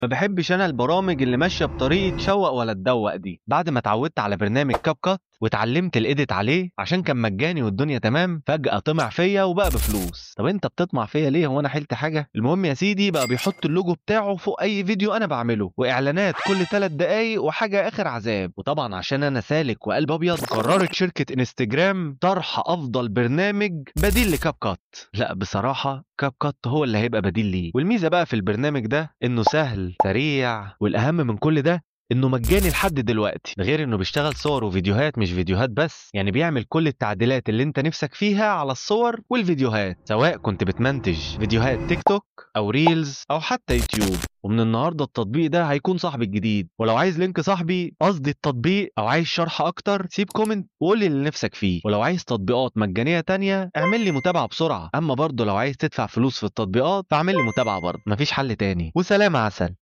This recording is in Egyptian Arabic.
ما بحبش انا البرامج اللي ماشيه بطريقه شوق ولا تدوق دي بعد ما اتعودت على برنامج كاب كات واتعلمت الايديت عليه عشان كان مجاني والدنيا تمام فجاه طمع فيا وبقى بفلوس طب انت بتطمع فيا ليه هو انا حلت حاجه المهم يا سيدي بقى بيحط اللوجو بتاعه فوق اي فيديو انا بعمله واعلانات كل ثلاث دقايق وحاجه اخر عذاب وطبعا عشان انا سالك وقلب ابيض قررت شركه انستجرام طرح افضل برنامج بديل لكاب كات لا بصراحه كاب كات هو اللي هيبقى بديل ليه والميزه بقى في البرنامج ده انه سهل سريع والاهم من كل ده انه مجاني لحد دلوقتي ده غير انه بيشتغل صور وفيديوهات مش فيديوهات بس يعني بيعمل كل التعديلات اللي انت نفسك فيها على الصور والفيديوهات سواء كنت بتمنتج فيديوهات تيك توك او ريلز او حتى يوتيوب ومن النهارده التطبيق ده هيكون صاحبي الجديد ولو عايز لينك صاحبي قصدي التطبيق او عايز شرح اكتر سيب كومنت وقول لي اللي نفسك فيه ولو عايز تطبيقات مجانيه تانية اعمل لي متابعه بسرعه اما برضه لو عايز تدفع فلوس في التطبيقات فاعمل لي متابعه برضه مفيش حل تاني وسلام عسل